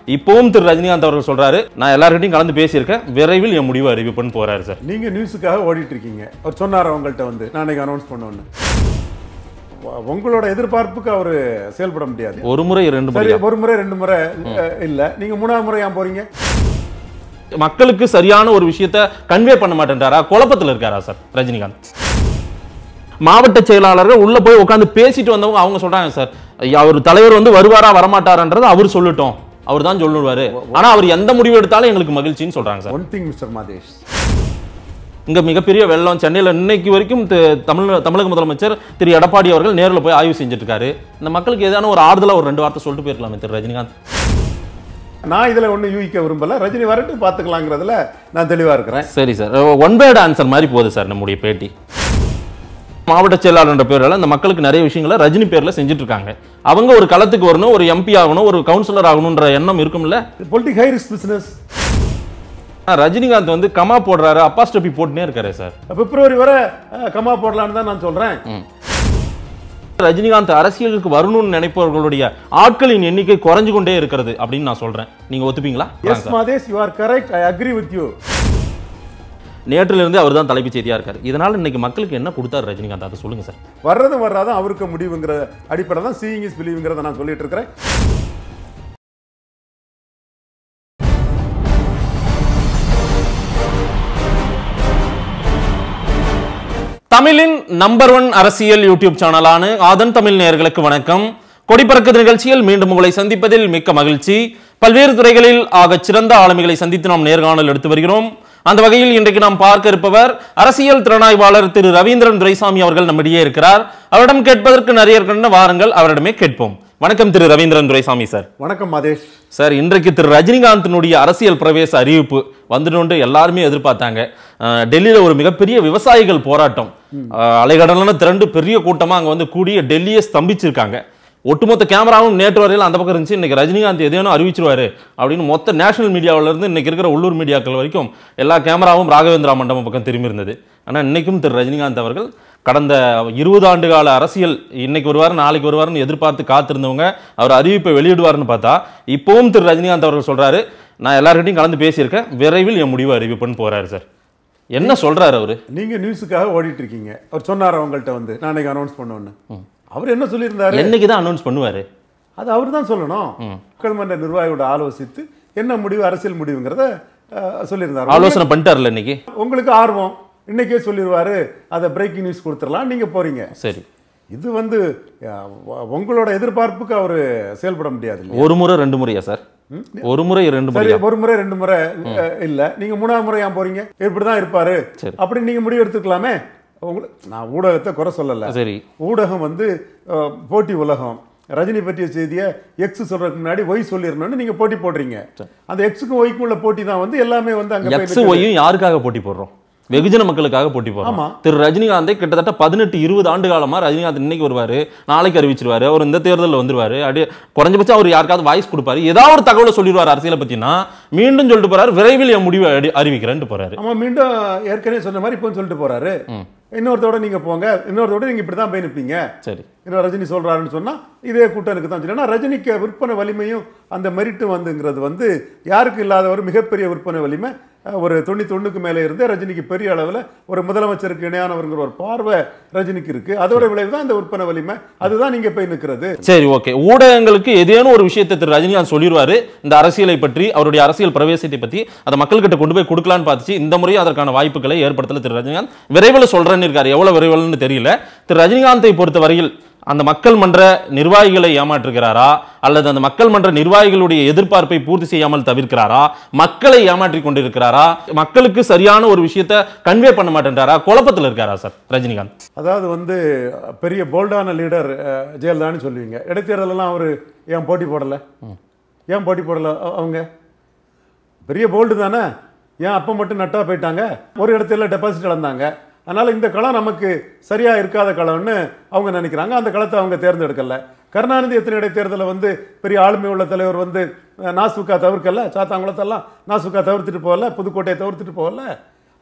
இப்பவும் திரு ரஜினிகாந்த் அவர்கள் சொல்றாரு நான் எல்லார்கிட்டையும் கலந்து பேசியிருக்கேன் விரைவில் என் முடிவை அறிவிப்புன்னு போறாரு சார் நீங்க நியூஸுக்காக ஓடிட்டு இருக்கீங்க அவர் சொன்னார் அவங்கள்ட்ட வந்து நான் அன்னைக்கு அனௌன்ஸ் பண்ணோன்னு உ- உங்களோட எதிர்பார்ப்புக்கு அவர் செயல்பட முடியாது ஒரு முறை ரெண்டு முறை சரி ஒரு முறை ரெண்டு முறை அஹ், இல்ல நீங்க மூணாவது முறை ஏன் போறீங்க மக்களுக்கு சரியான ஒரு விஷயத்த கன்வே பண்ண மாட்டேன்றாரா குழப்பத்தில் இருக்காரா சார் ரஜினிகாந்த் மாவட்ட செயலாளர்கள் உள்ள போய் உட்காந்து பேசிட்டு வந்தவங்க அவங்க சொல்றாங்க சார் ஐயா, அவர் தலைவர் வந்து வருவாரா வரமாட்டாரான்றது அவர் சொல்லட்டும் அவர் தான் சொல்லுவாரு ஆனா அவர் எந்த முடிவு எடுத்தாலும் எங்களுக்கு மகிழ்ச்சின்னு சொல்றாங்க sir one thing mister Madhesh இங்க மிகப்பெரிய வெள்ளம் சென்னையில இன்னைக்கு வரைக்கும் தி- தமிழ் தமிழக முதலமைச்சர் திரு எடப்பாடி அவர்கள் நேர்ல போய் ஆய்வு செஞ்சுட்டு இருக்காரு இந்த மக்களுக்கு ஏதான ஒரு ஆறுதலா ஒரு ரெண்டு வார்த்தை சொல்லிட்டு போயிருக்கலாமே திரு ரஜினிகாந்த் நான் இதுல ஒண்ணு யூகிக்க விரும்பல ரஜினி வரட்டும் பாத்துக்கலாங்கிறதுல நான் தெளிவா இருக்கிறேன் சரி சார் ஒன் வேர்டு ஆன்சர் மாதிரி போகுது சார் நம்முடைய பேட்டி மாவட்ட செயலாளர் என்ற பேரில் இந்த மக்களுக்கு நிறைய விஷயங்களை ரஜினி பேர்ல செஞ்சுட்டு இருக்காங்க அவங்க ஒரு களத்துக்கு வரணும் ஒரு எம்பி ஆகணும் ஒரு கவுன்சிலர் ஆகணுன்ற எண்ணம் இருக்கும்ல பொலிட்டிக் ஹை ரிஸ்க் பிசினஸ் ஆனா, ரஜினிகாந்த் வந்து கமா போடுறாரு அப்பா ஸ்டெப்பி போட்டுனே இருக்காரு சார் பிப்ரவரி வரை அஹ், கமா போடலான்னு தான் நான் சொல்றேன் ரஜினிகாந்த் அரசியலுக்கு வரணும்னு நினைப்பவர்களுடைய ஆட்களின் எண்ணிக்கை குறைஞ்சு கொண்டே இருக்கிறது அப்படின்னு நான் சொல்றேன் நீங்க ஒத்துப்பீங்களா yes Madhesh you are correct I agree with you நேற்றிலிருந்து இருந்து அவர் தான் தலைப்புச் செய்தியா இருக்காரு இதனால இன்னைக்கு மக்களுக்கு என்ன கொடுத்தாரு ரஜினிகாந்த் அதை சொல்லுங்க சார் வர்றதும் வர்றாதும் அவருக்கு முடிவுங்கிற அடிப்படை தான் சீயிங் இஸ் பிலீவ்ங்கிறத நான் சொல்லிட்டு இருக்கிறேன் தமிழின் நம்பர் ஒன் அரசியல் யூடியூப் சேனலான ஆதன் தமிழ் நேயர்களுக்கு வணக்கம் கொடிப்பறக்குது நிகழ்ச்சியில் மீண்டும் உங்களை சந்திப்பதில் மிக்க மகிழ்ச்சி பல்வேறு துறைகளில் ஆகச் சிறந்த ஆளுமைகளை சந்தித்து நாம் நேர்காணல் எடுத்து வருகிறோம் அந்த வகையில் இன்றைக்கு நாம் பார்க்க இருப்பவர் அரசியல் திறனாய்வாளர் திரு ரவீந்திரன் துரைசாமி அவர்கள் நம்மிடையே இருக்கிறார் அவரிடம் கேட்பதற்கு நிறைய இருக்கின்ற வாருங்கள் அவரிடமே கேட்போம் வணக்கம் திரு ரவீந்திரன் துரைசாமி சார் வணக்கம் மாதேஷ் சார் இன்றைக்கு திரு ரஜினிகாந்தினுடைய அரசியல் பிரவேச அறிவிப்பு வந்துட்டு எல்லாருமே எதிர்பார்த்தாங்க அஹ், டெல்லியில ஒரு மிகப்பெரிய விவசாயிகள் போராட்டம் அஹ், அலைகடலான திரண்டு பெரிய கூட்டமா அங்க வந்து கூடிய டெல்லியை ஸ்தம்பிச்சிருக்காங்க ஒட்டுமொத்த கேமராவும் நேற்று வரையில் அந்த பக்கம் இருந்துச்சு இன்னைக்கு ரஜினிகாந்த் எதையும் அறிவிச்சிருவாரு அப்படின்னு மொத்த நேஷனல் மீடியாவில இருந்து இன்னைக்கு இருக்கிற உள்ளூர் மீடியாக்கள் வரைக்கும் எல்லா கேமராவும் ராகவேந்திரா மண்டபம் பக்கம் திரும்பி இருந்தது ஆனா இன்னைக்கும் திரு ரஜினிகாந்த் அவர்கள் கடந்த இருபது ஆண்டு கால அரசியல் இன்னைக்கு வருவார் நாளைக்கு வருவார்னு எதிர்பார்த்து காத்திருந்தவங்க அவர் அறிவிப்பை வெளியிடுவார்னு பார்த்தா இப்பவும் திரு ரஜினிகாந்த் அவர்கள் சொல்றாரு நான் எல்லார்கிட்டையும் கலந்து பேசியிருக்கேன் விரைவில் என் முடிவு அறிவிப்புன்னு போறாரு சார் என்ன சொல்றாரு அவரு நீங்க நியூஸுக்காக ஓடிட்டு இருக்கீங்க அவர் சொன்னார் அவங்கள்ட்ட வந்து நான் அன்னைக்கு அனௌன்ஸ் பண்ணோன்னு அவர் என்ன சொல்லியிருந்தாரு என்னைக்கு தான் அனௌன்ஸ் பண்ணுவாரு அது அவர் தான் சொல்லணும் மக்கள் மன்ற நிர்வாகியோட ஆலோசித்து என்ன முடிவு அரசியல் முடிவுங்கிறத அஹ், சொல்லியிருந்தாரு ஆலோசனை பண்ணிட்டார்ல இன்னைக்கு உங்களுக்கு ஆர்வம் இன்னைக்கே சொல்லிடுவாரு அதை பிரேக்கிங் நியூஸ் கொடுத்துடலாம் நீங்க போறீங்க சரி இது வந்து அஹ், உ- உங்களோட எதிர்பார்ப்புக்கு அவர் செயல்பட முடியாது இல்லையா? ஒரு முறை ரெண்டு முறையா சார் ஒரு முறை ரெண்டு சரி முறையா ஒரு முறை ரெண்டு முறை அஹ், இல்ல நீங்க மூணாவது முறை ஏன் போறீங்க இப்படிதான் இருப்பாரு சரி. அப்படி நீங்க முடிவு எடுத்துக்கலாமே உங்களுக்கு நான் ஊடகத்தை குறை சொல்லல சரி ஊடகம் வந்து அஹ், போட்டி உலகம் ரஜினி பற்றிய செய்தியை எக்ஸ் சொல்றதுக்கு முன்னாடி ஒய் சொல்லிடணும்னு நீங்க போட்டி போடுறீங்க அந்த எக்ஸுக்கும் ஒய்க்கும் உள்ள போட்டி தான் வந்து எல்லாமே வந்து அங்க போய் எக்ஸ் நிக்குது. ஒய்யும் யாருக்காக போட்டி போடுறோம் வெகுஜன மக்களுக்காக போட்டி போடுறோம் ஆமா. திரு ரஜினிகாந்தை கிட்டத்தட்ட பதினெட்டு இருபது ஆண்டு காலமா ரஜினிகாந்த் இன்னைக்கு வருவாரு நாளைக்கு அறிவிச்சிருவாரு அவர் இந்த தேர்தலில் வந்துருவாரு அடி குறைஞ்சபட்சம் அவர் யாருக்காவது வாய்ஸ் கொடுப்பாரு ஏதாவது ஒரு தகவலை சொல்லிடுவார் அரசியலை பத்தினா மீண்டும் சொல்லிட்டு போறாரு விரைவில் என் முடிவை அடி- அறிவிக்கிறேன்ட்டு போறாரு ஆமா மீண்டும் ஏற்கனவே சொன்ன மாதிரி இப்போ சொல்லிட்டு போறாரு இன்னொருத்தோட நீங்க போங்க இன்னொருத்தோட நீங்க இப்படி தான் போய் நிற்பீங்க சரி இன்னும் ரஜினி சொல்றாருன்னு சொன்னா இதே கூட்டனுக்கு தான் சொல்லி ஏன்னா ரஜினிக்கு விற்பனை வலிமையும் அந்த மெரிட்டும் வந்துங்கிறது வந்து யாருக்கு இல்லாத ஒரு மிகப்பெரிய விற்பனை வலிமை அஹ், ஒரு தொண்ணூத்தி ஒண்ணுக்கு மேலே இருந்து ரஜினிக்கு பெரிய அளவில் ஒரு முதலமைச்சருக்கு இணையானவருங்கிற ஒரு பார்வை ரஜினிக்கு இருக்கு அதோட விளைவு தான் இந்த விற்பனை வலிமை அதுதான் நீங்க போய் நிற்கிறது சரி ஓகே ஊடகங்களுக்கு ஏதேனும் ஒரு விஷயத்தை திரு ரஜினிகாந்த் சொல்லிடுவாரு இந்த அரசியலை பற்றி அவருடைய அரசியல் பிரவேசத்தை பற்றி அதை மக்கள்கிட்ட கொண்டு போய் கொடுக்கலான்னு பார்த்துச்சு இந்த முறையும் அதற்கான வாய்ப்புகளை ஏற்படுத்தல திரு ரஜினிகாந்த் விரைவில் சொல்றேன்னு இருக்காரு எவ்வளவு விரைவில்னு தெரியல திரு ரஜினிகாந்தை பொறுத்த வரையில் அந்த மக்கள் மன்ற நிர்வாகிகளை ஏமாற்றுகிறாரா அல்லது அந்த மக்கள் மன்ற நிர்வாகிகளுடைய எதிர்பார்ப்பை பூர்த்தி செய்யாமல் தவிர்க்கிறாரா மக்களை ஏமாற்றி கொண்டிருக்கிறாரா மக்களுக்கு சரியான ஒரு விஷயத்தை கன்வே பண்ண மாட்டேன்றாரா குழப்பத்தில் இருக்காரா சார் ரஜினிகாந்த் அதாவது வந்து பெரிய போல்டான லீடர் ஜெயலலிதான்னு சொல்லுவீங்க இடைத்தேர்தலெல்லாம் அவர் ஏன் போட்டி போடலை ஏன் போட்டி போடலை அ- அவங்க பெரிய போல்டு தானே ஏன் அப்போ மட்டும் நட்டா போயிட்டாங்க ஒரு இடத்துல டெபாசிட் இழந்தாங்க அதனால் இந்த களம் நமக்கு சரியாக இருக்காத களம்னு அவங்க நினைக்கிறாங்க அந்த களத்தை அவங்க தேர்ந்தெடுக்கல கருணாநிதி எத்தனை இடைத்தேர்தலில் வந்து பெரிய ஆளுமை உள்ள தலைவர் வந்து அஹ், நாசுக்கா தவிர்க்கல சாத்தாங்குளத்தெல்லாம் நாசுக்கா தவிர்த்துட்டு போகல புதுக்கோட்டையை தவிர்த்துட்டு போகல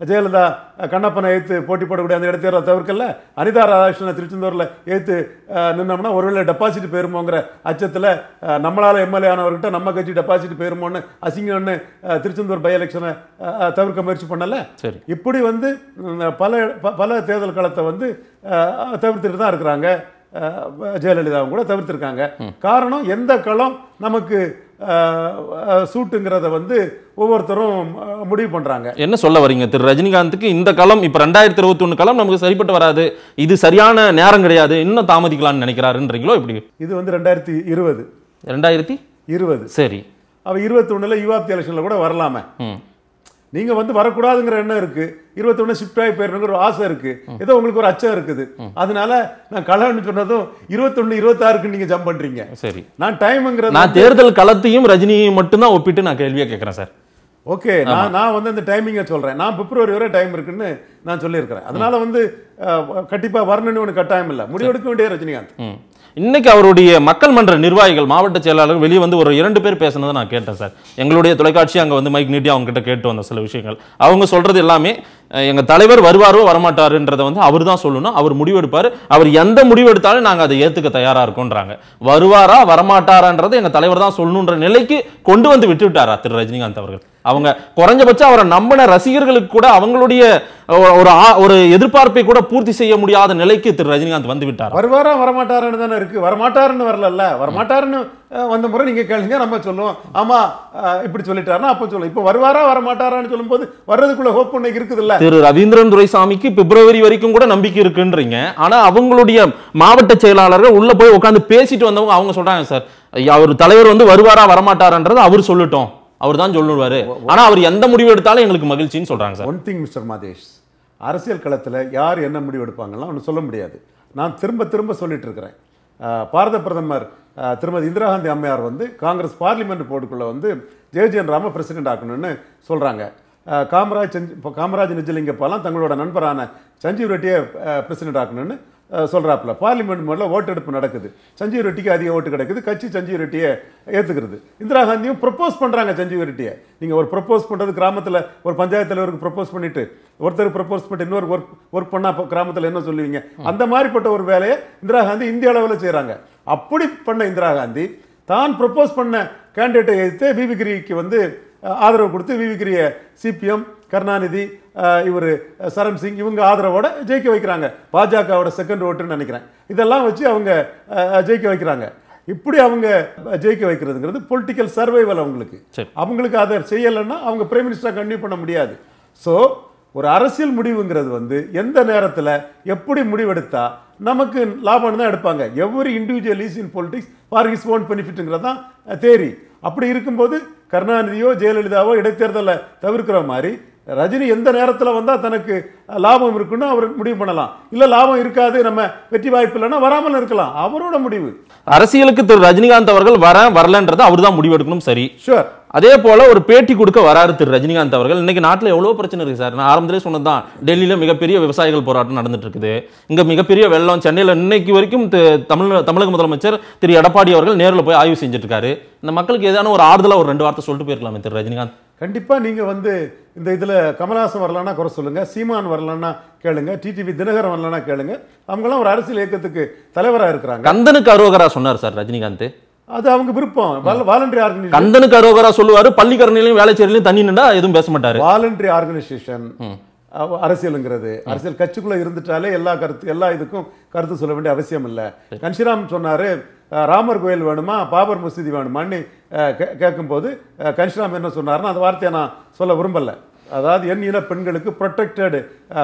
ஜெயலலிதா அஹ், கண்ணப்பனை ஏத்து போட்டி போடக்கூடிய அந்த இடைத்தேர்தலை தவிர்க்கல அனிதா ராதாகிருஷ்ணன் திருச்செந்தூர்ல ஏத்து அஹ், நின்னோம்னா ஒருவேளை டெபாசிட் போயிருமோங்கிற அச்சத்துல அஹ், நம்மளால எம்எல்ஏ ஆனவர்கிட்ட நம்ம கட்சி டெபாசிட் போயிருமோன்னு அசிங்கம்னு அஹ், திருச்செந்தூர் பை எலெக்ஷனை தவிர்க்க முயற்சி பண்ணல சரி இப்படி வந்து ம், பல ப- பல தேர்தல் காலத்தை வந்து அஹ், தவிர்த்துட்டு தான் இருக்கிறாங்க அஹ், ஜெயலலிதாவும் கூட தவிர்த்திருக்காங்க காரணம் எந்த களம் நமக்கு அஹ், அஹ், சூட்டுங்கிறத வந்து ஒவ்வொருத்தரும் அஹ், முடிவு பண்றாங்க என்ன சொல்ல வரீங்க திரு ரஜினிகாந்துக்கு இந்த களம் இப்ப ரெண்டாயிரத்தி இருபத்தி ஒண்ணு களம் நமக்கு சரிப்பட்டு வராது இது சரியான நேரம் கிடையாது இன்னும் தாமதிக்கலாம்னு நினைக்கிறாருன்றீங்களோ இப்படி இது வந்து ரெண்டாயிரத்தி இருபது ரெண்டாயிரத்தி இருபது சரி அவ இருபத்தி ஒண்ணுல யுவாப்தி எலெக்ஷன்ல கூட வரலாமே ம் நீங்க வந்து வரக்கூடாதுங்கிற எண்ணம் இருக்கு இருபத்தொன்னு ஷிஃப்ட் ஆகி போயிருங்கிற ஒரு ஆசை இருக்கு ஏதோ உங்களுக்கு ஒரு அச்சம் இருக்குது அதனால நான் கலன்னு சொன்னதும் இருபத்தொன்னு இருபத்தாறுக்கு நீங்க ஜம்ப் பண்றீங்க சரி நான் டைம்ங்கிறது நான் தேர்தல் களத்தையும் ரஜினியையும் மட்டும்தான் ஒப்பிட்டு நான் கேள்வியா கேட்கறேன் சார் ஓகே நான் நான் வந்து அந்த டைமிங்கை சொல்றேன் நான் பிப்ரவரி வரை டைம் இருக்குன்னு நான் சொல்லியிருக்கிறேன் அதனால வந்து அஹ், கண்டிப்பா வரணும்னு ஒன்று கட்டாயம் இல்லை முடிவெடுக்க வேண்டிய ரஜினிகாந்த் ம். இன்னைக்கு அவருடைய மக்கள் மன்ற நிர்வாகிகள் மாவட்ட செயலாளர்கள் வெளியே வந்து ஒரு இரண்டு பேர் பேசுனதை நான் கேட்டேன் சார் எங்களுடைய தொலைக்காட்சி அங்க வந்து மைக் நீட்டி அவங்க கிட்ட கேட்டு வந்த சில விஷயங்கள் அவங்க சொல்றது எல்லாமே அஹ், எங்க தலைவர் வருவாரோ வரமாட்டாருன்றதை வந்து அவர் தான் சொல்லணும் அவர் முடிவெடுப்பாரு அவர் எந்த முடிவு எடுத்தாலும் நாங்க அதை ஏத்துக்க தயாரா இருக்கோன்றாங்க வருவாரா வரமாட்டாரான்றதை எங்க தலைவர் தான் சொல்லணுன்ற நிலைக்கு கொண்டு வந்து விட்டு விட்டாரா திரு ரஜினிகாந்த் அவர்கள் அவங்க குறைஞ்சபட்சம் அவரை நம்பின ரசிகர்களுக்கு கூட அவங்களுடைய ஒரு- ஒரு ஆ- ஒரு எதிர்பார்ப்பை கூட பூர்த்தி செய்ய முடியாத நிலைக்கு திரு ரஜினிகாந்த் வந்து விட்டாரா வருவாரா வரமாட்டாருன்னு தானே இருக்கு வரமாட்டாருன்னு வரலல்ல வரமாட்டாருன்னு அஹ், வந்த முறை நீங்க கேளுங்க நம்ம சொல்லுவோம் ஆமா அஹ், இப்படி சொல்லிட்டாருன்னா அப்போ சொல்லுவோம் இப்போ வருவாரா வரமாட்டாரான்னு சொல்லும்போது வர்றதுக்குள்ள ஹோப் ஒன்று இருக்குதுல்ல திரு ரவீந்திரன் துரைசாமிக்கு பிப்ரவரி வரைக்கும் கூட நம்பிக்கை இருக்குன்றீங்க ஆனா அவங்களுடைய மாவட்ட செயலாளர்கள் உள்ள போய் உட்கார்ந்து பேசிட்டு வந்தவங்க அவங்க சொல்றாங்க சார் ஐயா, அவர் தலைவர் வந்து வருவாரா வரமாட்டாரான்றது அவர் சொல்லட்டும் அவர் தான் சொல்லுவாரு ஆனா அவர் எந்த முடிவு எடுத்தாலும் எங்களுக்கு மகிழ்ச்சின்னு சொல்றாங்க sir one thing mister Madhesh அரசியல் களத்தில் யார் என்ன முடிவு எடுப்பாங்கலாம் ஒன்று சொல்ல முடியாது நான் திரும்ப திரும்ப சொல்லிட்டு இருக்கிறேன் அஹ், பாரத பிரதமர் அஹ், திருமதி இந்திரா காந்தி அம்மையார் வந்து காங்கிரஸ் பார்லிமெண்ட் போர்டுக்குள்ள வந்து ஜெயஜெயன் ராம பிரசிடென்ட் ஆக்கணும்னு சொல்றாங்க அஹ், காமராஜ் சஞ்சி- இப்போ காமராஜ் நிஜலிங்கப்பாலாம் தங்களோட நண்பரான சஞ்சீவ் ரெட்டியை பிரசிடென்ட் ஆக்கணும்னு அஹ், சொல்றாப்புல பார்லிமெண்ட் முதல்ல ஓட்டெடுப்பு நடக்குது சஞ்சீவ் ரெட்டிக்கு அதிக ஓட்டு கிடைக்குது கட்சி சஞ்சீவ் ரெட்டியை ஏத்துக்கிறது இந்திரா காந்தியும் ப்ரொப்போஸ் பண்றாங்க சஞ்சீவ் ரெட்டியை நீங்க ஒரு ப்ரொப்போஸ் பண்றது கிராமத்துல ஒரு பஞ்சாயத்து தலைவருக்கு ப்ரொப்போஸ் பண்ணிட்டு ஒருத்தர் ப்ரொப்போஸ் பண்ணிட்டு இன்னொரு ஒர்க் ஒர்க் பண்ணா அப்ப கிராமத்துல என்ன சொல்லுவீங்க அந்த மாதிரிப்பட்ட ஒரு வேலையை இந்திரா காந்தி இந்திய அளவில் செய்றாங்க அப்படி பண்ண இந்திரா காந்தி தான் ப்ரொப்போஸ் பண்ண கேண்டிடேட்டை எதிர்த்து விவிகிரிக்கு வந்து அஹ், ஆதரவு கொடுத்து விவிகிரிய சிபிஎம் கருணாநிதி இவர் சரண் சிங் இவங்க ஆதரவோட ஜெயிக்க வைக்கிறாங்க பாஜகவோட செகண்ட் ஓட்டுன்னு நினைக்கிறேன் இதெல்லாம் வச்சு அவங்க அஹ், ஜெயிக்க வைக்கிறாங்க இப்படி அவங்க ஜெயிக்க வைக்கிறதுங்கிறது பொலிட்டிக்கல் சர்வைவல் அவங்களுக்கு சரி. அவங்களுக்கு அதை செய்யலைன்னா அவங்க பிரைம் மினிஸ்டராக கண்டினியூ பண்ண முடியாது ஸோ ஒரு அரசியல் முடிவுங்கிறது வந்து எந்த நேரத்தில் எப்படி முடிவெடுத்தா நமக்கு லாபம் தான் எடுப்பாங்க every individual is in politics for his own பெனிஃபிட்ங்கிறது தான் தேரி அப்படி இருக்கும்போது கருணாநிதியோ ஜெயலலிதாவோ இடைத்தேர்தலை தவிர்க்கிற மாதிரி ரஜினி எந்த நேரத்தில் வந்தால் தனக்கு லாபம் இருக்குன்னு அவர் முடிவு பண்ணலாம் இல்லை லாபம் இருக்காது நம்ம வெற்றி வாய்ப்பு இல்லைன்னா வராமல் இருக்கலாம் அவரோட முடிவு அரசியலுக்கு திரு ரஜினிகாந்த் அவர்கள் வர வரலன்றது அவர் தான் முடிவெடுக்கணும் சரி ஷுவர் அதே போல ஒரு பேட்டி கொடுக்க வராரு திரு ரஜினிகாந்த் அவர்கள் இன்னைக்கு நாட்டில் எவ்வளவு பிரச்சனை இருக்கு சார் நான் ஆரம்பத்திலே சொன்னதுதான் டெல்லியில மிகப்பெரிய விவசாயிகள் போராட்டம் நடந்துட்டு இருக்குது இங்க மிகப்பெரிய வெள்ளம் சென்னையில இன்னைக்கு வரைக்கும் தி- தமிழ் தமிழக முதலமைச்சர் திரு எடப்பாடி அவர்கள் நேரில் போய் ஆய்வு செஞ்சுட்டு இருக்காரு இந்த மக்களுக்கு ஏதான ஒரு ஆறுதலா ஒரு ரெண்டு வார்த்தை சொல்லிட்டு போயிருக்கலாமே திரு ரஜினிகாந்த் கண்டிப்பா நீங்க வந்து இந்த இதுல கமலஹாசன் வரலன்னா குறை சொல்லுங்க சீமான் வரலன்னா கேளுங்க டிடிவி தினகரன் வரலன்னா கேளுங்க அவங்களாம் ஒரு அரசியல் இயக்கத்துக்கு தலைவரா இருக்கிறாங்க கந்தனுக்கு அரோகரா சொன்னார் சார் ரஜினிகாந்த் அது அவங்க விருப்பம் வாலண்டரி ஆர்கனைசேஷன் கந்தனுக்கு அரோகரா சொல்லுவாரு பள்ளிக்கரணையிலையும் வேலைச்சேரிலையும் தண்ணி நின்றா எதுவும் பேச மாட்டாரு வாலண்டரி ஆர்கனைசேஷன் அரசியலுங்கிறது அரசியல் கட்சிக்குள்ள இருந்துட்டாலே எல்லா கருத்து எல்லா இதுக்கும் கருத்து சொல்ல வேண்டிய அவசியம் இல்லை கன்ஷிராம் சொன்னாரு அஹ், ராமர் கோயில் வேணுமா பாபர் மசூதி வேணுமான்னு அஹ், கே- கேட்கும்போது அஹ், கன்ஷிராம் என்ன சொன்னாருன்னா அந்த வார்த்தையை நான் சொல்ல விரும்பல அதாவது என் இன பெண்களுக்கு ப்ரொடெக்டட்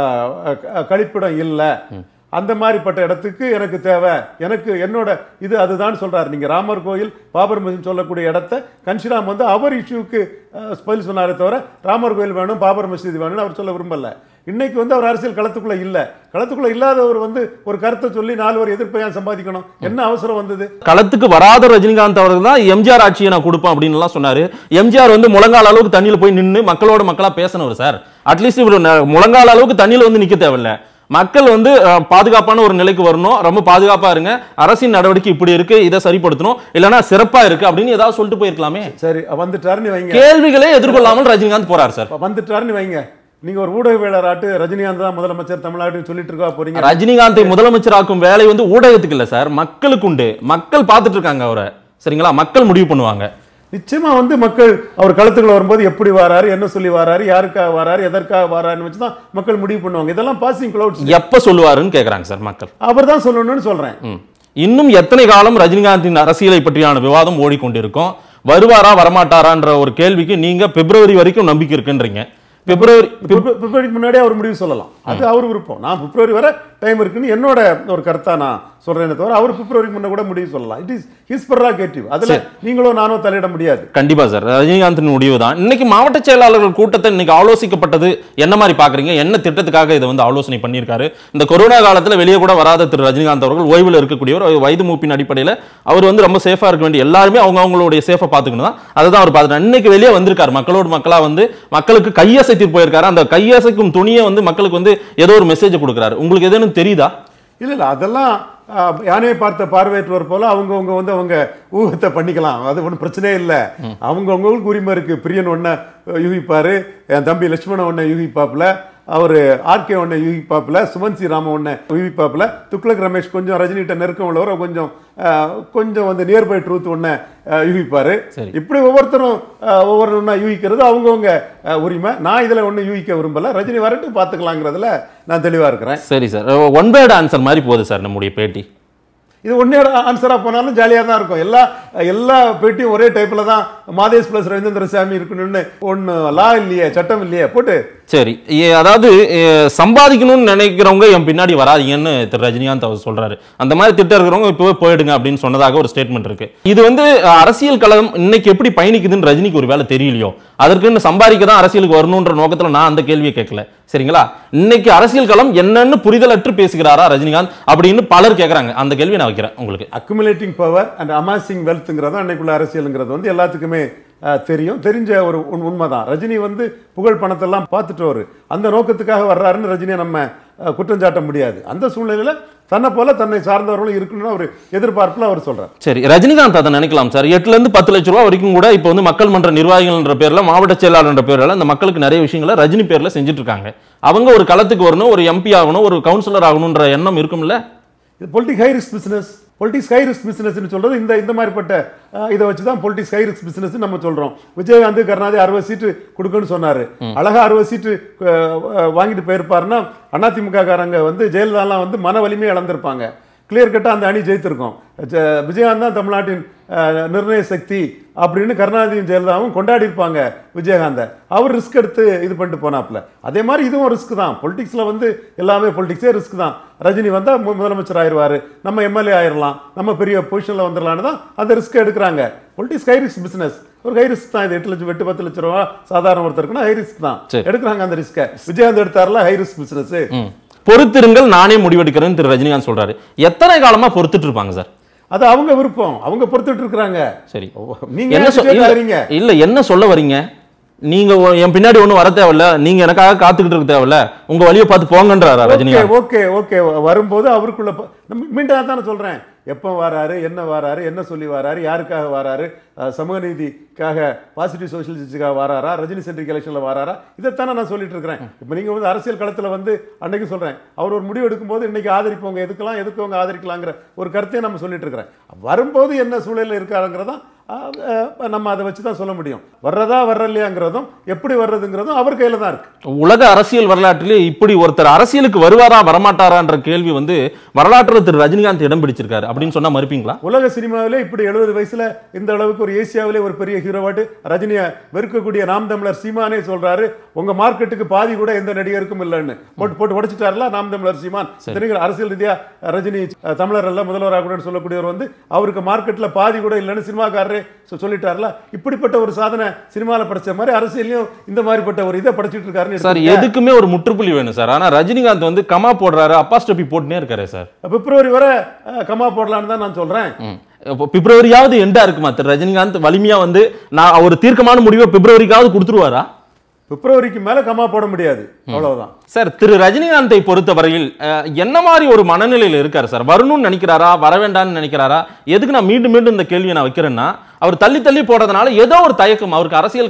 கழிப்பிடம் இல்லை அந்த மாதிரிப்பட்ட இடத்துக்கு எனக்கு தேவை எனக்கு என்னோட இது அதுதான் சொல்றாரு நீங்க ராமர் கோயில் பாபர் மசூதி சொல்லக்கூடிய இடத்த கன்ஷிராம் வந்து அவர் இஷ்யூக்கு பதில் சொன்னாரே தவிர ராமர் கோயில் வேணும் பாபர் மசூதி வேணும்னு அவர் சொல்ல விரும்பல இன்னைக்கு வந்து அவர் அரசியல் களத்துக்குள்ள இல்ல களத்துக்குள்ள இல்லாதவர் வந்து ஒரு கருத்தை சொல்லி நாலு ஒரு எதிர்ப்பை ஏன் சம்பாதிக்கணும் என்ன அவசரம் வந்தது களத்துக்கு வராத ரஜினிகாந்த் அவர்கள் தான் எம்ஜிஆர் ஆட்சியை நான் கொடுப்பேன் அப்படின்னு எல்லாம் சொன்னாரு எம்ஜிஆர் வந்து முழங்கால அளவுக்கு தண்ணியில போய் நின்னு மக்களோட மக்களா பேசினவர் சார் அட்லீஸ்ட் இவர் ந- முழங்கால அளவுக்கு தண்ணியில வந்து நிக்க தேவையில்ல மக்கள் வந்து அஹ், பாதுகாப்பான ஒரு நிலைக்கு வரணும் ரொம்ப பாதுகாப்பா இருங்க அரசின் நடவடிக்கை இப்படி இருக்கு இதை சரிப்படுத்தணும் இல்லைன்னா சிறப்பா இருக்கு அப்படின்னு ஏதாவது சொல்லிட்டு போயிருக்கலாமே சரி வந்துட்டாருன்னு வைங்க கேள்விகளே எதிர்கொள்ளாமல் ரஜினிகாந்த் போறார் சார் வந்துட்டாருன்னு வைங்க நீங்க ஒரு ஊடகவியலாளராட்டு ரஜினிகாந்த் தான் முதலமைச்சர் தமிழ்நாட்டுன்னு சொல்லிட்டு இருக்கா போறீங்க ரஜினிகாந்தை முதலமைச்சராக்கும் வேலை வந்து ஊடகத்துக்கு இல்ல சார் மக்களுக்கு உண்டு மக்கள் பார்த்துட்டு இருக்காங்க அவரை சரிங்களா மக்கள் முடிவு பண்ணுவாங்க நிச்சயமா வந்து மக்கள் அவர் களத்துக்குள்ள வரும்போது எப்படி வராரு என்ன சொல்லி வராரு யாருக்காக வராரு எதற்காக வராருன்னு வச்சு தான் மக்கள் முடிவு பண்ணுவாங்க இதெல்லாம் பாசிங் கிளவுட்ஸ் எப்ப சொல்லுவாருன்னு கேக்குறாங்க சார் மக்கள் அவர் தான் சொல்லணும்னு சொல்றேன் ம். இன்னும் எத்தனை காலம் ரஜினிகாந்தின் அரசியலை பற்றியான விவாதம் ஓடிக்கொண்டிருக்கும் வருவாரா வரமாட்டாரான்ற ஒரு கேள்விக்கு நீங்க பிப்ரவரி வரைக்கும் நம்பிக்கை இருக்குன்றீங்க பிப்ரவரி பிப்ர- பிப்ரவரிக்கு முன்னாடியே அவர் முடிவு சொல்லலாம் அது அவர் விருப்பம் நான் பிப்ரவரி வரை டைம் இருக்குன்னு என்னோட ஒரு கருத்தா நான் சொல்றேனே தவிர அவர் பிப்ரவரிக்கு முன்ன கூட முடிவு சொல்லலாம் இட் இஸ் ஹிஸ் ப்ரெராகேட்டிவ் அதுல நீங்களும் நானும் தலையிட முடியாது கண்டிப்பா சார் ரஜினிகாந்தின் முடிவு தான் இன்னைக்கு மாவட்ட செயலாளர்கள் கூட்டத்தை இன்னைக்கு ஆலோசிக்கப்பட்டது என்ன மாதிரி பாக்குறீங்க என்ன திட்டத்துக்காக இதை வந்து ஆலோசனை பண்ணியிருக்காரு இந்த கொரோனா காலத்துல வெளியே கூட வராத திரு ரஜினிகாந்த் அவர்கள் ஓய்வில் இருக்கக்கூடியவர் அவர் வயது மூப்பின் அடிப்படையில் அவர் வந்து ரொம்ப சேஃபா இருக்க வேண்டிய எல்லாருமே அவங்க அவங்களுடைய சேஃபை பார்த்துக்கணும் தான் அதை தான் அவர் பார்த்துட்டு இன்னைக்கு வெளியே வந்திருக்காரு மக்களோடு மக்களா வந்து மக்களுக்கு கையசைத்து போயிருக்காரு அந்த கையசைக்கும் துணியை வந்து மக்களுக்கு வந்து ஏதோ ஒரு மெசேஜ் கொடுக்குறாரு உங்களுக்கு எதுன்னு தெரியுதா இல்ல இல்ல அதெல்லாம் ஆஹ், யானையை பார்த்த பார்வையற்றவர் போல அவங்கவுங்க வந்து அவங்க ஊகத்தை பண்ணிக்கலாம் அது ஒன்றும் பிரச்சனையே இல்லை அவங்கவுங்களுக்கு உரிமை இருக்கு பிரியன் ஒன்றை யூகிப்பாரு என் தம்பி லட்சுமணன் ஒன்றை யூகிப்பாப்புல அவர் ஆர்கே ஒன்றை யூகிப்பாப்புல சுமன் சி ராம ஒன்றை யூகிப்பாப்புல துக்ளக் ரமேஷ் கொஞ்சம் ரஜினிகிட்ட நெருக்கம் உள்ளவர் அவர் கொஞ்சம் ஆஹ், கொஞ்சம் வந்து நியர்பை ட்ரூத் ஒன்றை யூகிப்பாரு சரி. இப்படி ஒவ்வொருத்தரும் ஆஹ், ஒவ்வொரு ஒன்றா யூகிக்கிறது அவங்கவுங்க ஆஹ், உரிமை நான் இதில் ஒன்றும் யூகிக்க விரும்பல ரஜினி வரட்டும் பார்த்துக்கலாங்கிறதுல நான் தெளிவாக இருக்கிறேன் சரி சார் ஒன் வேர்டு ஆன்சர் மாதிரி போகுது சார் நம்முடைய பேட்டி இது ஒன்னோட ஆன்சராக போனாலும் ஜாலியாக தான் இருக்கும் எல்லா எல்லா பேட்டியும் ஒரே டைப்பில் தான் மாதேஷ் பிளஸ் ரவீந்திர சாமி இருக்கணும்னு ஒன்று லா இல்லையே சட்டம் இல்லையே போட்டு சரி ஏ- அதாவது ஏ, சம்பாதிக்கணும்னு நினைக்கிறவங்க என் பின்னாடி வராதீங்கன்னு திரு ரஜினிகாந்த் அவர் சொல்றாரு அந்த மாதிரி திட்டம் இருக்கிறவங்க இப்பவே போயிடுங்க அப்படின்னு சொன்னதாக ஒரு ஸ்டேட்மெண்ட் இருக்கு இது வந்து அஹ், அரசியல் களம் இன்னைக்கு எப்படி பயணிக்குதுன்னு ரஜினிக்கு ஒரு வேலை தெரியலையோ அதற்குன்னு சம்பாதிக்க தான் அரசியலுக்கு வரணுன்ற நோக்கத்துல நான் அந்த கேள்வியை கேட்கல சரிங்களா இன்னைக்கு அரசியல் களம் என்னன்னு புரிதலற்று பேசுகிறாரா ரஜினிகாந்த் அப்படின்னு பலர் கேட்கறாங்க அந்த கேள்வி நான் வைக்கிறேன் உங்களுக்கு அக்குமுலேட்டிங் பவர் அண்ட் அமாசிங் வெல்த்ங்கிறது அன்னைக்குள்ள அரசியலுங்கிறது வந்து எல்லாத்துக்குமே அஹ், தெரியும் தெரிஞ்ச ஒரு உண் உண்மைதான் ரஜினி வந்து புகழ் பணத்தெல்லாம் பார்த்துட்டு வரு அந்த நோக்கத்துக்காக வர்றாருன்னு ரஜினியை நம்ம அஹ், குற்றம் சாட்ட முடியாது அந்த சூழ்நிலையில தன்னை போல தன்னை சார்ந்தவர்களும் இருக்கணும்னு அவர் எதிர்பார்ப்பில் அவர் சொல்றார் சரி ரஜினிகாந்த் அதை நினைக்கலாம் சார் எட்டுல இருந்து பத்து லட்ச ரூபா வரைக்கும் கூட இப்போ வந்து மக்கள் மன்ற நிர்வாகிகள்ன்ற பேர்ல மாவட்ட செயலாளர்ன்ற பேர்ல இந்த மக்களுக்கு நிறைய விஷயங்களை ரஜினி பேர்ல செஞ்சுட்டு இருக்காங்க அவங்க ஒரு களத்துக்கு வரணும் ஒரு எம்பி ஆகணும் ஒரு கவுன்சிலர் ஆகணும்ன்ற எண்ணம் இருக்கும்ல இது politic high risk business politics high risk பிசினஸ்னு சொல்றது இந்த இந்த மாதிரிப்பட்ட அஹ், இதை வச்சு தான் பொலிட்டிக்ஸ் ஹை ரிஸ்க் பிசினஸ் நம்ம சொல்றோம் விஜயகாந்த் கருணாநிதி அறுபது சீட்டு கொடுக்குன்னு சொன்னாரு அழகா அறுபது சீட்டு அஹ், அஹ், வாங்கிட்டு போயிருப்பாருன்னா அதிமுக காரங்க வந்து ஜெயலலிதாலாம் வந்து மன வலிமையை இழந்திருப்பாங்க கிளியர் கட்டாக அந்த அணி ஜெயித்திருக்கும் ஜ- விஜயகாந்த் தான் தமிழ்நாட்டின் அஹ், நிர்ணய சக்தி அப்படின்னு கருணாநிதியும் ஜெயலலிதாவும் கொண்டாடி இருப்பாங்க விஜயகாந்தை அவர் ரிஸ்க் எடுத்து இது பண்ணிட்டு போனாப்புல அதே மாதிரி இதுவும் ரிஸ்க் தான் பொலிட்டிக்ஸில் வந்து எல்லாமே பொலிட்டிக்ஸே ரிஸ்க் தான் ரஜினி வந்தால் முதலமைச்சர் ஆயிடுவார் நம்ம எம்எல்ஏ ஆயிடலாம் நம்ம பெரிய பொசிஷனில் வந்துடலான்னு தான் அந்த ரிஸ்க் எடுக்கிறாங்க பொலிட்டிக்ஸ் ஹை ரிஸ்க் பிசினஸ் ஒரு ஹை ரிஸ்க் தான் இது எட்டு லட்சம் எட்டு பத்து லட்ச ரூபா சாதாரண ஒருத்தருக்குன்னா ஹை ரிஸ்க் தான் சரி. எடுக்கிறாங்க அந்த ரிஸ்க்கை விஜயகாந்த் எடுத்தார்ல ஹை ரிஸ்க் பிசினஸ் ம். பொறுத்திருங்கள் நானே முடிவெடுக்கிறேன்னு திரு ரஜினிகாந்த் சொல்றாரு எத்தனை காலமா பொறுத்துட்டு இருப்பாங்க சார் அது அவங்க விருப்பம் அவங்க பொறுத்துட்டு இருக்கிறாங்க சரி நீங்க என்ன ஏன் சொல்- விஜய் இல்ல, வரீங்க இல்ல என்ன சொல்ல வரீங்க நீங்க ஒ- என் பின்னாடி ஒண்ணும் வர தேவையில்ல நீங்க எனக்காக காத்துக்கிட்டு இருக்க தேவையில்ல உங்க வழியை பார்த்து போங்கன்றாரா ஓகே ரஜினிகாந்த் ஓகே ஓகே வரும்போது அவருக்குள்ள ப- நம்ம மீண்டும் தானே சொல்றேன் எப்போ வராரு என்ன வராரு என்ன சொல்லி வராரு யாருக்காக வராரு அஹ், சமூக நீதிக்காக பாசிட்டிவ் சோஷியலிஸ்டுக்காக வராரா ரஜினி சென்ட்ரிக் எலெக்ஷன்ல வராரா இதைத்தானே நான் சொல்லிட்டு இருக்கிறேன் இப்போ நீங்க வந்து அரசியல் களத்துல வந்து அன்னைக்கு சொல்றேன் அவர் ஒரு முடிவு எடுக்கும்போது இன்னைக்கு ஆதரிப்பவங்க எதுக்கலாம் எதுக்கவங்க ஆதரிக்கலாங்கிற ஒரு கருத்தையும் நம்ம சொல்லிட்டு இருக்கிறேன் வரும்போது என்ன சூழலில் இருக்காருங்கிறதான் அஹ், அஹ், நம்ம அதை வச்சு தான் சொல்ல முடியும் வர்றதா வர்றலையாங்கிறதும் எப்படி வர்றதுங்கிறதும் அவர் கையில தான் இருக்கு உலக அரசியல் வரலாற்றிலே இப்படி ஒருத்தர் அரசியலுக்கு வருவாரா வரமாட்டாரான்ற கேள்வி வந்து வரலாற்றுல திரு ரஜினிகாந்த் இடம் பிடிச்சிருக்காரு அப்படின்னு சொன்னா மறுப்பீங்களா உலக சினிமாவிலே இப்படி எழுபது வயசுல இந்த அளவுக்கு ஒரு ஏசியாவிலே ஒரு பெரிய ஹீரோவாட்டு ரஜினியை வெறுக்கக்கூடிய நாம் தமிழர் சீமானே சொல்றாரு உங்க மார்க்கெட்டுக்கு பாதி கூட எந்த நடிகருக்கும் இல்லைன்னு போட்டு போட்டு உடைச்சிட்டாருல நாம் தமிழர் சீமான் இத்தனைக்கும் அரசியல் ரீதியா ரஜினி அஹ், தமிழர் அல்ல முதல்வராக கூட சொல்லக்கூடியவர் வந்து அவருக்கு மார்க்கெட்ல பாதி கூட இல்லைன்னு சினிமாக்காரரே சொ- சொல்லிட்டார்ல இப்படிப்பட்ட ஒரு சாதனை சினிமால படைச்ச மாதிரி அரசியலையும் இந்த மாதிரிப்பட்ட ஒரு இதை படைச்சிட்டு இருக்காருன்னு சார் எடுத்துக்கங்க. எதுக்குமே ஒரு முற்றுப்புள்ளி வேணும் சார் ஆனா ரஜினிகாந்த் வந்து கமா போடுறாரு அப்பாஸ்டபி போட்டுனே இருக்காரு சார் பிப்ரவரி வரை அஹ், கமா போடலான்னு தான் நான் சொல்றேன் ம். இப்போ பிப்ரவரியாவது எண்டா இருக்குமா திரு ரஜினிகாந்த் வலிமையா வந்து நான் ஒரு தீர்க்கமான முடிவை பிப்ரவரிக்காவது கொடுத்துருவாரா பிப்ரவரிக்கு மேல கமா போட முடியாது அவ்வளவுதான் சார் திரு ரஜினிகாந்தை பொறுத்தவரையில் அஹ், என்ன மாதிரி ஒரு மனநிலையில் இருக்காரு சார் வரணும்னு நினைக்கிறாரா வர வேண்டாம்னு நினைக்கிறாரா எதுக்கு நான் மீண்டும் மீண்டும் இந்த கேள்வியை நான் வைக்கிறேன்னா அவர் தள்ளி தள்ளி போடுறதுனால ஏதோ ஒரு தயக்கம் அவருக்கு அரசியல் களம்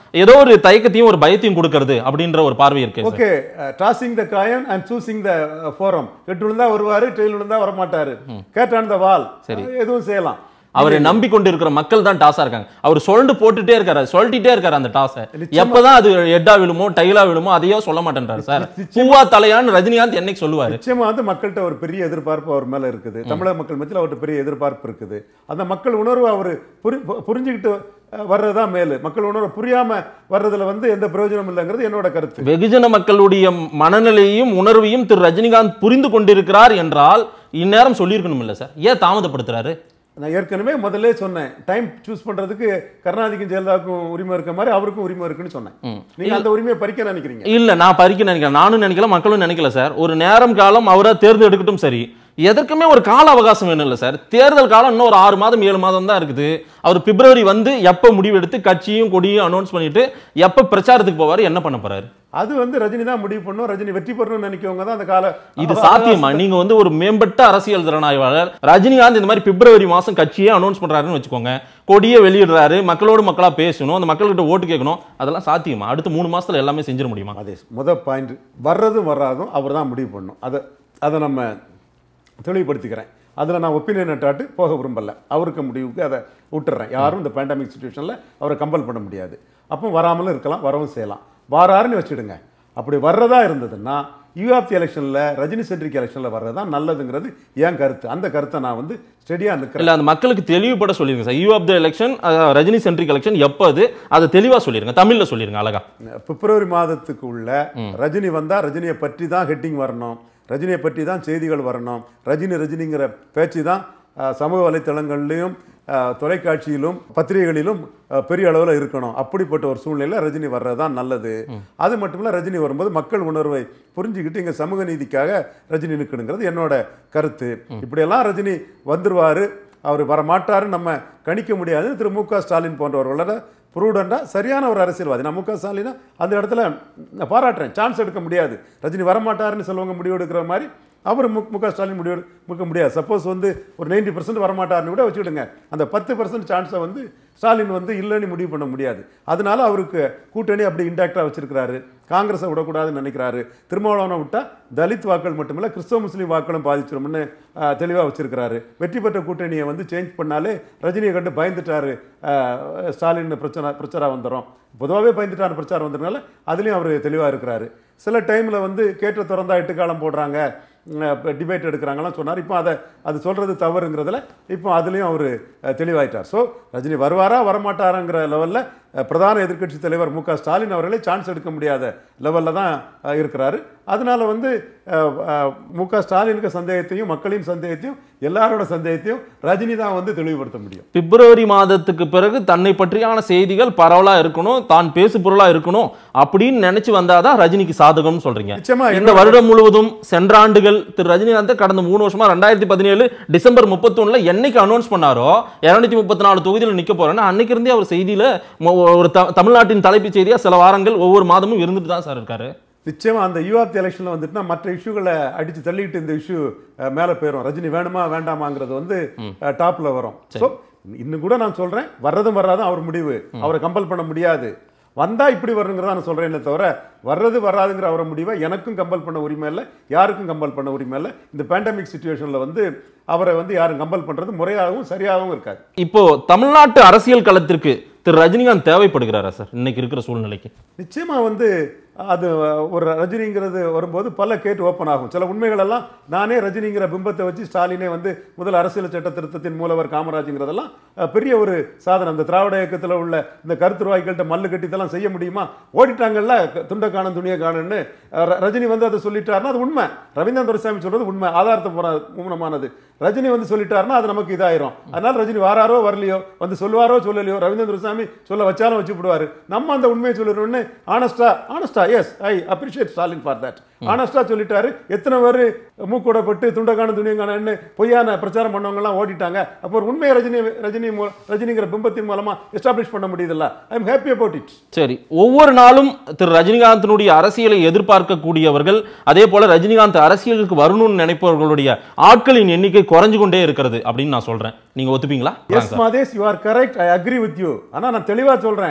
ஏதோ ஒரு தயக்கத்தையும் ஒரு பயத்தையும் கொடுக்கறது அப்படின்ற ஒரு பார்வை இருக்கு sir. Okay tossing the coin and choosing the forum எட்டு விழுந்தா வருவாரு டெயில் விழுந்தா வரமாட்டாரு கேட்டான் த வால் சரி. எதுவும் செய்யலாம் அவரை நம்பி கொண்டு இருக்கிற மக்கள் தான் டாஸா இருக்காங்க அவர் சொல்லிட்டு போட்டுட்டே இருக்காரு சொல்லிட்டே இருக்காரு அந்த டாஸை எப்பதான் அது ஹெட்டா விழுமோ டைலா விழுமோ அதையோ சொல்ல மாட்டேன்றாரு சார் பூவா தலையான்னு ரஜினிகாந்த் என்னைக்கு சொல்லுவாரு நிச்சயமா வந்து மக்கள்கிட்ட ஒரு பெரிய எதிர்பார்ப்பு அவர் மேல இருக்குது தமிழக மக்கள் மத்தியில் அவர்கிட்ட பெரிய எதிர்பார்ப்பு இருக்குது அந்த மக்கள் உணர்வு அவர் புரி பு- புரிஞ்சுக்கிட்டு அஹ், வர்றதுதான் மேலு மக்கள் உணர்வு புரியாம வர்றதுல வந்து எந்த பிரயோஜனம் இல்லைங்கிறது என்னோட கருத்து வெகுஜன மக்களுடைய மனநிலையையும் உணர்வையும் திரு ரஜினிகாந்த் புரிந்து கொண்டிருக்கிறார் என்றால் இந்நேரம் சொல்லியிருக்கணும் இல்ல சார் ஏன் தாமதப்படுத்துறாரு நான் ஏற்கனவே முதல்ல சொன்னேன் டைம் சூஸ் பண்றதுக்கு கருணாநிதிக்கும் ஜெயலலிதாவுக்கும் உரிமை இருக்க மாதிரி அவருக்கும் உரிமை இருக்குன்னு சொன்னேன் ம். நீங்க அந்த உரிமையை பறிக்க நினைக்கிறீங்க இல்ல நான் பறிக்க நினைக்கிறேன் நானும் நினைக்கல மக்களும் நினைக்கல சார் ஒரு நேரம் காலம் அவரா தேர்ந்தெடுக்கட்டும் சரி எதற்குமே ஒரு கால அவகாசம் வேணும் இல்ல சார் தேர்தல் காலம் இன்னும் ஒரு ஆறு மாதம் ஏழு மாதம் தான் இருக்குது அவர் பிப்ரவரி வந்து எப்ப முடிவெடுத்து கட்சியும் கொடியும் அனௌன்ஸ் பண்ணிட்டு எப்ப பிரச்சாரத்துக்கு போவாரு என்ன பண்ண போறாரு அது வந்து ரஜினி தான் முடிவு பண்ணும் ரஜினி வெற்றி பெறணும்னு நினைக்கவங்க தான் அந்த கால இது சாத்தியமா நீங்க வந்து ஒரு மேம்பட்ட அரசியல் திறனாய்வாளர் ரஜினிகாந்த் இந்த மாதிரி பிப்ரவரி மாசம் கட்சியே அனௌன்ஸ் பண்றாருன்னு வச்சுக்கோங்க கொடியை வெளியிடுறாரு மக்களோடு மக்களா பேசணும் அந்த மக்கள்கிட்ட ஓட்டு கேட்கணும் அதெல்லாம் சாத்தியமா அடுத்த மூணு மாசத்துல எல்லாமே செஞ்சிட முடியுமா அதே முத பாயிண்ட் வர்றதும் வராதும் அவர் தான் முடிவு பண்ணும் அதை அதை நம்ம தெளிவுபடுத்திக்கிறேன் அதில் நான் ஒப்பீனியன் நட்டாட்டு போக விரும்பல அவருக்கு முடிவுக்கு அதை விட்டுறேன் யாரும் இந்த பேண்டமிக் சுச்சுவேஷனில் அவரை கம்பல் பண்ண முடியாது அப்போ வராமலும் இருக்கலாம் வரவும் செய்யலாம் வாராருன்னு வச்சுடுங்க அப்படி வர்றதா இருந்ததுன்னா யூஆப்தி எலெக்ஷனில் ரஜினி சென்ட்ரிக் எலெக்ஷனில் வர்றது தான் நல்லதுங்கிறது என் கருத்து அந்த கருத்தை நான் வந்து ஸ்டெடியாக நிற்கிறேன் இல்ல அந்த மக்களுக்கு தெளிவுபட சொல்லிருங்க sir you of the election Rajini centric election எப்போ அது அதை தெளிவா சொல்லிருங்க தமிழ்ல சொல்லிருங்க அழகா பிப்ரவரி மாதத்துக்கு உள்ள ரஜினி வந்தா ரஜினியை பற்றி தான் ஹெட்டிங் வரணும் ரஜினியை பற்றி தான் செய்திகள் வரணும் ரஜினி ரஜினிங்கிற பேச்சு தான் அஹ், சமூக வலைத்தளங்கள்லையும் அஹ், தொலைக்காட்சியிலும் பத்திரிகைகளிலும் அஹ், பெரிய அளவில் இருக்கணும் அப்படிப்பட்ட ஒரு சூழ்நிலையில் ரஜினி வர்றது தான் நல்லது அது மட்டும் இல்ல ரஜினி வரும்போது மக்கள் உணர்வை புரிஞ்சுக்கிட்டு இங்கே சமூக நீதிக்காக ரஜினி நிற்கணுங்கிறது என்னோட கருத்து இப்படியெல்லாம் ரஜினி வந்துருவாரு அவர் வரமாட்டாருன்னு நம்ம கணிக்க முடியாது திரு மு க ஸ்டாலின் போன்றவர்களோட ப்ரூடண்டாக சரியான ஒரு அரசியல்வாதி நான் மு க ஸ்டாலினை அந்த இடத்துல நான் பாராட்டுறேன் சான்ஸ் எடுக்க முடியாது ரஜினி வரமாட்டாருன்னு சொல்லுவாங்க முடிவு எடுக்கிற மாதிரி அவர் மு மு க ஸ்டாலின் முடிவு எடுக்க முடியாது சப்போஸ் வந்து ஒரு நைன்டி பர்சன்ட் வரமாட்டாருன்னு கூட வச்சுக்கிடுங்க அந்த பத்து பர்சன்ட் சான்ஸை வந்து ஸ்டாலின் வந்து இல்லைன்னு முடிவு பண்ண முடியாது அதனால அவருக்கு கூட்டணி அப்படி இன்டாக்டாக வச்சிருக்கிறாரு காங்கிரஸை விடக்கூடாதுன்னு நினைக்கிறாரு திருமாவளவனை விட்டா தலித் வாக்கள் மட்டுமில்ல கிறிஸ்தவ முஸ்லீம் வாக்களும் பாதிச்சிரும்னு தெளிவாக வச்சிருக்கிறாரு வெற்றி பெற்ற கூட்டணியை வந்து சேஞ்ச் பண்ணாலே ரஜினியை கண்டு பயந்துட்டாரு ஆஹ், ஸ்டாலின் பிரச்சனை பிரச்சாரம் வந்துடும் பொதுவாகவே பயந்துட்டாரு பிரச்சாரம் வந்ததுனால அதுலேயும் அவர் தெளிவாக இருக்கிறாரு சில டைமில் வந்து கேட்ட திறந்தா எட்டு காலம் போடுறாங்க டிபேட் எடுக்கிறாங்கலாம் சொன்னார் இப்போ அதை அது சொல்கிறது தவறுங்கிறதுல இப்போ அதுலேயும் அவர் தெளிவாயிட்டார் ஸோ ரஜினி வருவாரா வரமாட்டாராங்கிற லெவலில் பிரதான எதிர்க்கட்சி தலைவர் மு க ஸ்டாலின் அவர்களே சான்ஸ் எடுக்க முடியாத லெவலில் தான் அஹ், இருக்கிறாரு அதனால வந்து அஹ், அஹ், மு க ஸ்டாலினுக்கு சந்தேகத்தையும் மக்களின் சந்தேகத்தையும் எல்லாரோட சந்தேகத்தையும் ரஜினி தான் வந்து தெளிவுபடுத்த முடியும் பிப்ரவரி மாதத்துக்கு பிறகு தன்னை பற்றியான செய்திகள் பரவலா இருக்கணும் தான் பேசு பொருளா இருக்கணும் அப்படின்னு நினைச்சு வந்தாதான் ரஜினிக்கு சாதகம்னு சொல்றீங்க நிச்சயமா இந்த வருடம் முழுவதும் சென்ற ஆண்டுகள் திரு ரஜினிகாந்த் கடந்த மூணு வருஷமா ரெண்டாயிரத்தி பதினேழு டிசம்பர் முப்பத்தொன்னுல என்னைக்கு அனௌன்ஸ் பண்ணாரோ இருநூத்தி முப்பத்தி நாலு தொகுதியில் நிக்க போறேன்னா அன்னைக்கு இருந்தே அவர் செய்தியில மொ- ஒரு த- தமிழ்நாட்டின் தலைப்புச் செய்தியா சில வாரங்கள் ஒவ்வொரு மாதமும் இருந்துட்டு தான் சார் இருக்காரு நிச்சயமா அந்த யூஆர்த்தி எலெக்ஷனில் வந்துட்டுனா மற்ற இஷ்யூகளை அடித்து தள்ளிட்டு இந்த இஷ்யூ மேலே போயிடும் ரஜினி வேணுமா வேண்டாமாங்கிறது வந்து டாப்பில் வரும் ஸோ இன்னும் கூட நான் சொல்கிறேன் வர்றதும் வராதும் அவர் முடிவு அவரை கம்பல் பண்ண முடியாது வந்தா இப்படி வரணுங்கிறத நான் சொல்கிறேனே தவிர வர்றது வராதுங்கிற அவரை முடிவை எனக்கும் கம்பல் பண்ண உரிமை இல்லை யாருக்கும் கம்பல் பண்ண உரிமை இல்லை இந்த பேண்டமிக் சுச்சுவேஷனில் வந்து அவரை வந்து யாரும் கம்பல் பண்ணுறது முறையாகவும் சரியாகவும் இருக்காது இப்போ தமிழ்நாட்டு அரசியல் களத்திற்கு திரு ரஜினிகாந்த் தேவைப்படுகிறாரா சார் இன்னைக்கு இருக்கிற சூழ்நிலைக்கு நிச்சயமா வந்து அது ஒரு ரஜினிங்கிறது வரும்போது பல கேட்டு ஓப்பன் ஆகும் சில உண்மைகள் எல்லாம் நானே ரஜினிங்கிற பிம்பத்தை வச்சு ஸ்டாலினே வந்து முதல் அரசியல் சட்ட திருத்தத்தின் மூலவர் காமராஜுங்கிறதெல்லாம் அஹ், பெரிய ஒரு சாதனை அந்த திராவிட இயக்கத்தில் உள்ள இந்த கருத்துருவாய்கள்ட்ட மல்லு கட்டி இதெல்லாம் செய்ய முடியுமா ஓடிட்டாங்கல்ல க- துண்டை காணும் துணியை காணுன்னு அஹ், ர- ரஜினி வந்து அதை சொல்லிட்டாருன்னா அது உண்மை ரவீந்திரன் துரைசாமி சொல்றது உண்மை ஆதாரத்தை போற மூலமானது ரஜினி வந்து சொல்லிட்டாருன்னா அது நமக்கு இதாயிரும் அதனால ரஜினி வாராரோ வரலையோ வந்து சொல்லுவாரோ சொல்லலையோ ரவீந்திரன் துரைசாமி சொல்ல வச்சாலும் வச்சு விடுவாரு நம்ம அந்த உண்மையை சொல்லிடணும்னு ஆனஸ்டா ஆனஸ்டா yes I appreciate Stalin for that ஆனஸ்டா சொல்லிட்டாரு எத்தனை பேர் மூக்கூடப்பட்டு துண்டக்கான துணியங்கானன்னு பொய்யான பிரச்சாரம் பண்ணவங்க எல்லாம் ஓடிட்டாங்க அப்போ ஒரு உண்மையை ரஜினி ரஜினி மூ- ரஜினிங்கிற பிம்பத்தின் மூலமா எஸ்டாப்ளிஷ் பண்ண முடியுதுல்ல I am happy about it சரி ஒவ்வொரு நாளும் திரு ரஜினிகாந்தினுடைய அரசியலை எதிர்பார்க்கக்கூடியவர்கள் அதே போல ரஜினிகாந்த் அரசியலுக்கு வரணும்னு நினைப்பவர்களுடைய ஆட்களின் எண்ணிக்கை குறைஞ்சு கொண்டே இருக்கிறது அப்படின்னு நான் சொல்றேன் நீங்க ஒத்துப்பீங்களா yes Madhesh you are correct I agree with you ஆனா நான் தெளிவா சொல்றேன்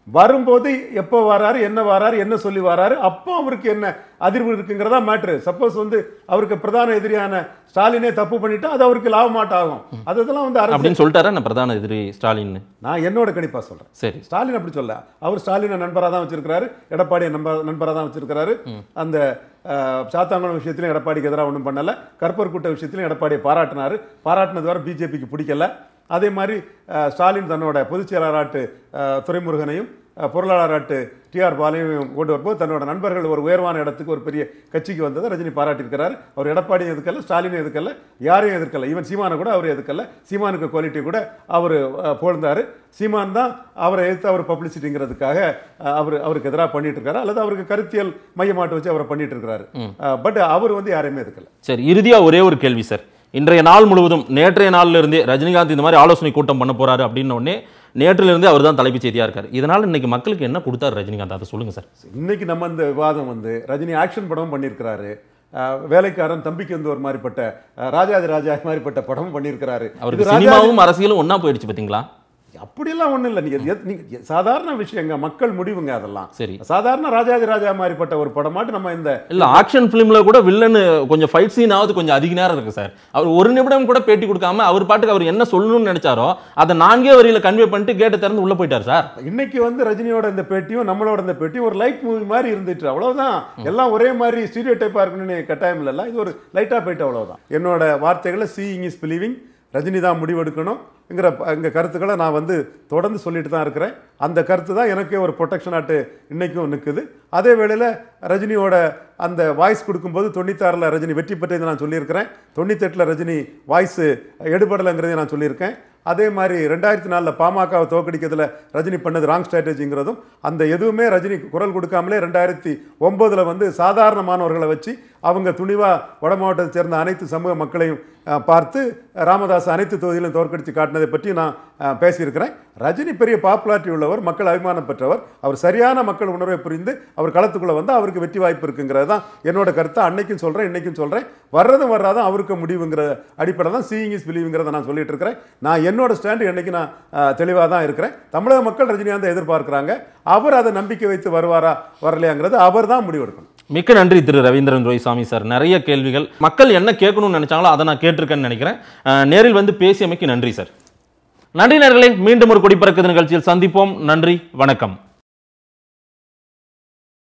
வரும்போது எப்போ வராரு என்ன வராரு என்ன சொல்லி வராரு அப்போ அவருக்கு என்ன அதிர்வு இருக்குங்கிறதா மேட்ரு சப்போஸ் வந்து அவருக்கு பிரதான எதிரியான ஸ்டாலினே தப்பு பண்ணிட்டா அது அவருக்கு லாபமாட்டாகும் அது இதெல்லாம் வந்து அரசு அப்படின்னு சொல்லிட்டாரா என்ன பிரதான எதிரி ஸ்டாலின் நான் என்னோட கணிப்பா சொல்றேன் சரி ஸ்டாலின் அப்படி சொல்ல அவர் ஸ்டாலினை நண்பராக தான் வச்சிருக்கிறாரு எடப்பாடியை நண்பர் நண்பராக தான் வச்சிருக்கிறாரு அந்த அஹ், சாத்தாங்குளம் விஷயத்திலும் எடப்பாடிக்கு எதிராக ஒன்றும் பண்ணல கற்பர் கூட்ட விஷயத்திலும் எடப்பாடியை பாராட்டினாரு பாராட்டினது வரை பிஜேபிக்கு பிடிக்கல அதே மாதிரி அஹ், ஸ்டாலின் தன்னோட பொதுச் செயலாளராட்டு அஹ், துரைமுருகனையும் அஹ், பொருளாளராட்டு டிஆர் பாலையும் கொண்டு வரும்போது தன்னோட நண்பர்கள் ஒரு உயர்வான இடத்துக்கு ஒரு பெரிய கட்சிக்கு வந்ததை ரஜினி பாராட்டியிருக்கிறார் அவர் எடப்பாடியும் எதுக்கல ஸ்டாலினும் எதுக்கல யாரையும் எதிர்க்கல ஈவன் சீமானை கூட அவர் எதுக்கல சீமானுக்கு குவாலிட்டி கூட அவர் புகழ்ந்தார் சீமான் தான் அவரை எதிர்த்து அவர் பப்ளிசிட்டிங்கிறதுக்காக அவர் அவருக்கு எதிராக பண்ணிட்டு இருக்காரு அல்லது அவருக்கு கருத்தியல் மையமாட்டு வச்சு அவரை பண்ணிட்டு இருக்காரு பட் அவர் வந்து யாரையுமே எதுக்கல சரி இறுதியா ஒரே ஒரு கேள்வி சார் இன்றைய நாள் முழுவதும் நேற்றைய நாள்ல இருந்தே ரஜினிகாந்த் இந்த மாதிரி ஆலோசனை கூட்டம் பண்ண போறாரு அப்படின்ன உடனே நேற்றில இருந்தே அவர் தான் தலைப்புச் செய்தியா இருக்காரு இதனால இன்னைக்கு மக்களுக்கு என்ன கொடுத்தாரு ரஜினிகாந்த் அதை சொல்லுங்க சார் இன்னைக்கு நம்ம இந்த விவாதம் வந்து ரஜினி ஆக்ஷன் படமும் பண்ணியிருக்கிறாரு அஹ், வேலைக்காரன் தம்பிக்கு வந்து ஒரு மாதிரிப்பட்ட அஹ், ராஜாதி ராஜா மாதிரிப்பட்ட படமும் பண்ணியிருக்கிறாரு அவருக்கு இது ராஜாதி- சினிமாவும் அரசியலும் ஒண்ணா போயிடுச்சு பாத்தீங்களா அப்படியெல்லாம் ஒண்ணும் இல்லை நீங்க எத்- நீங்க எ- சாதாரண விஷயங்க மக்கள் முடிவுங்க அதெல்லாம் சரி சாதாரண ராஜாதி ராஜா மாதிரிப்பட்ட ஒரு படமாட்டு நம்ம இந்த இல்ல ஆக்ஷன் பிலிம்ல கூட வில்லன் கொஞ்சம் ஃபைட் சீனாவது கொஞ்சம் அதிக நேரம் இருக்கு சார் அவர் ஒரு நிமிடம் கூட பேட்டி கொடுக்காம அவர் பாட்டுக்கு அவர் என்ன சொல்லணும்னு நினைச்சாரோ அதை நான்கே வரியில கன்வே பண்ணிட்டு கேட்டை திறந்து உள்ள போயிட்டார் சார் இன்னைக்கு வந்து ரஜினியோட இந்த பேட்டியும் நம்மளோட இந்த பேட்டியும் ஒரு லைட் மூவி மாதிரி இருந்துட்டு அவ்வளவுதான் எல்லாம் ஒரே மாதிரி ஸ்டீரியோ டைப்பா இருக்கணும்னு கட்டாயம் இல்லைல்ல இது ஒரு லைட்டா போயிட்டு அவ்வளவுதான் என்னோட வார்த்தைகளை சீயிங் இஸ் பிலீவிங் ரஜினி தான் முடிவெடுக்கணுங்கிற எங்க கருத்துக்களை நான் வந்து தொடர்ந்து சொல்லிட்டு தான் இருக்கிறேன் அந்த கருத்து தான் எனக்கே ஒரு ப்ரொடெக்ஷன் ஆட்டு இன்னைக்கும் நிற்குது அதே வேளையில் ரஜினியோட அந்த வாய்ஸ் கொடுக்கும்போது தொண்ணூத்தாறில் ரஜினி வெற்றி பெற்றதை நான் சொல்லியிருக்கிறேன் தொண்ணூத்தெட்டில் ரஜினி வாய்ஸ் எடுபடலைங்கிறதையும் நான் சொல்லியிருக்கேன் அதே மாதிரி ரெண்டாயிரத்தி நாலில் பாமகவை தோக்கடிக்கிறதுல ரஜினி பண்ணது ராங் ஸ்ட்ராட்டஜிங்கிறதும் அந்த எதுவுமே ரஜினி குரல் கொடுக்காமலே ரெண்டாயிரத்தி ஒம்போதில் வந்து சாதாரணமானவர்களை வச்சு அவங்க துணிவாக வட மாவட்டத்தை சேர்ந்த அனைத்து சமூக மக்களையும் அஹ், பார்த்து ராமதாஸ் அனைத்து தொகுதியிலும் தோற்கடித்து காட்டினதை பற்றி நான் அஹ், பேசியிருக்கிறேன் ரஜினி பெரிய பாப்புலாரிட்டி உள்ளவர் மக்கள் அபிமானம் பெற்றவர் அவர் சரியான மக்கள் உணர்வை புரிந்து அவர் களத்துக்குள்ளே வந்து அவருக்கு வெற்றி வாய்ப்பு இருக்குங்கிறது தான் என்னோட கருத்தை அன்னைக்கும் சொல்கிறேன் இன்னைக்கும் சொல்கிறேன் வர்றதும் வர்றாதும் அவருக்கு முடிவுங்கிற அடிப்படை தான் சீயிங் இஸ் பிலீவுங்கிறத நான் சொல்லிட்டு இருக்கிறேன் நான் என்னோட ஸ்டாண்டு என்னைக்கு நான் தெளிவாக தான் இருக்கிறேன் தமிழக மக்கள் ரஜினிகாந்தை எதிர்பார்க்குறாங்க அவர் அதை நம்பிக்கை வைத்து வருவாரா வரலையாங்கிறது அவர் தான் முடிவெடுக்கணும் மிக்க நன்றி திரு ரவீந்திரன் துரைசாமி சார் நிறைய கேள்விகள் மக்கள் என்ன கேட்கணும்னு நினைச்சாங்களோ அதை நான் கேட்டிருக்கேன்னு நினைக்கிறேன் அஹ், நேரில் வந்து பேசியமைக்கு நன்றி சார் நன்றி நேர்களே மீண்டும் ஒரு கொடி பறக்குது நிகழ்ச்சியில் சந்திப்போம் நன்றி வணக்கம்